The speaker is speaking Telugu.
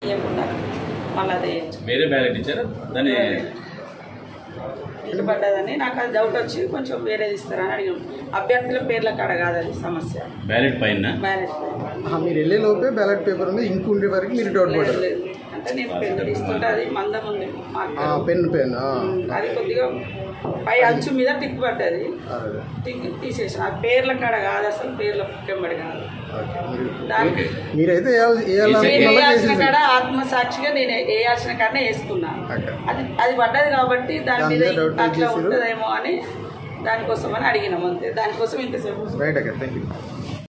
ఇవ్వకుండా మళ్ళీ అదే మీరే బ్యాలెట్ ఇచ్చారా దాన్ని ఇల్లు పడ్డదని నాకు అది డౌట్ వచ్చి కొంచెం వేరేది ఇస్తారని అడిగాం అభ్యర్థుల పేర్ల కాడ కాదు అది సమస్య బ్యాలెట్ పైన మ్యారేజ్ ఆహా, మీరు వెళ్ళే లోపే బ్యాలెట్ పేపర్ ఉంది ఇంక్ ఉండే వరకు మీరు డౌట్ లేదు పడ్డారు లేదు అంటే నేను పెన్ను తీసుకుంటే అది మందం ఉంది ఆ, మార్కర్. పెన్ పెన్ ఆ. అది కొద్దిగా పై అంచు మీద టిక్ పడ్డది అదే. టిక్ తీసేసిన ఆ పేర్ల కాడ కాదు అసలు పేర్ల వెంబడి కాదు ఓకే. మీరు- దానికి మీరైతే వేయాలి- వేయాలనుకున్న నేను వాళ్ళకి వేయాల్సిన వేసేసారు. కాడ ఆత్మసాక్షిగా నేను వేయాల్సిన కాడనే వేసుకున్నా ఓకే. అది అది పడ్డది కాబట్టి దాని దాని మీద మీద డౌట్ అట్లా చేసిర్రు. ఉంటుందేమో అని దానికోసం అని అడిగినాం అంతే దానికోసం ఇంతసేపు రైట్ అక్కడ థ్యాంక్ యూ